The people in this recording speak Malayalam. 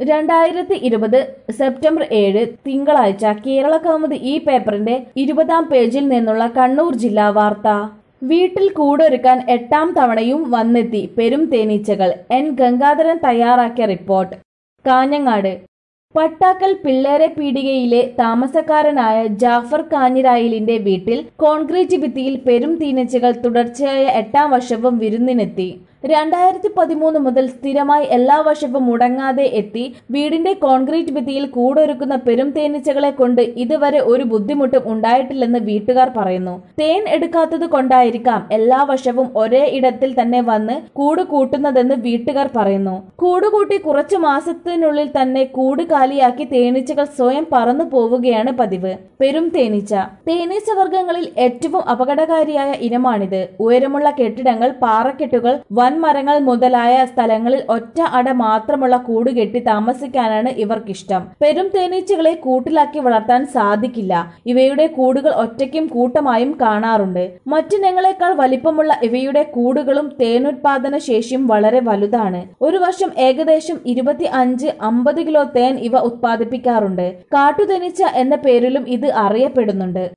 രണ്ടായിരത്തി ഇരുപത് സെപ്റ്റംബർ ഏഴ് തിങ്കളാഴ്ച കേരള കൗമുദി ഈ പേപ്പറിന്റെ ഇരുപതാം പേജിൽ നിന്നുള്ള കണ്ണൂർ ജില്ലാ വാർത്ത വീട്ടിൽ കൂടൊരുക്കാൻ എട്ടാം തവണയും വന്നെത്തി പെരും തേനീച്ചകൾ എൻ ഗംഗാധരൻ തയ്യാറാക്കിയ റിപ്പോർട്ട് കാഞ്ഞങ്ങാട് പട്ടാക്കൽ പിള്ളേരെ പീടികയിലെ താമസക്കാരനായ ജാഫർ കാഞ്ഞിരായിലിന്റെ വീട്ടിൽ കോൺക്രീറ്റ് ഭിത്തിയിൽ പെരും തേനീച്ചകൾ തുടർച്ചയായ എട്ടാം വർഷവും വിരുന്നിനെത്തി രണ്ടായിരത്തി പതിമൂന്ന് മുതൽ സ്ഥിരമായി എല്ലാ വർഷവും മുടങ്ങാതെ എത്തി വീടിന്റെ കോൺക്രീറ്റ് ഭിത്തിയിൽ കൂടൊരുക്കുന്ന പെരും തേനീച്ചകളെ കൊണ്ട് ഇതുവരെ ഒരു ബുദ്ധിമുട്ടും ഉണ്ടായിട്ടില്ലെന്ന് വീട്ടുകാർ പറയുന്നു തേൻ എടുക്കാത്തത് കൊണ്ടായിരിക്കാം എല്ലാ വർഷവും ഒരേ ഇടത്തിൽ തന്നെ വന്ന് കൂട് കൂട്ടുന്നതെന്ന് വീട്ടുകാർ പറയുന്നു കൂട് കൂട്ടി കുറച്ചു മാസത്തിനുള്ളിൽ തന്നെ കൂട് കാലിയാക്കി തേനീച്ചകൾ സ്വയം പറന്നു പോവുകയാണ് പതിവ് പെരും തേനീച്ച തേനീച്ച വർഗ്ഗങ്ങളിൽ ഏറ്റവും അപകടകാരിയായ ഇനമാണിത് ഉയരമുള്ള കെട്ടിടങ്ങൾ പാറക്കെട്ടുകൾ വൻമരങ്ങൾ മുതലായ സ്ഥലങ്ങളിൽ ഒറ്റ അട മാത്രമുള്ള കൂട് കെട്ടി താമസിക്കാനാണ് ഇവർക്കിഷ്ടം പെരും തേനീച്ചകളെ കൂട്ടിലാക്കി വളർത്താൻ സാധിക്കില്ല ഇവയുടെ കൂടുകൾ ഒറ്റയ്ക്കും കൂട്ടമായും കാണാറുണ്ട് മറ്റിനങ്ങളെക്കാൾ വലിപ്പമുള്ള ഇവയുടെ കൂടുകളും തേനുത്പാദന ശേഷിയും വളരെ വലുതാണ് ഒരു വർഷം ഏകദേശം ഇരുപത്തി അഞ്ച് അമ്പത് കിലോ തേൻ ഇവ ഉത്പാദിപ്പിക്കാറുണ്ട് കാട്ടുതേനീച്ച എന്ന പേരിലും ഇത് അറിയപ്പെടുന്നുണ്ട്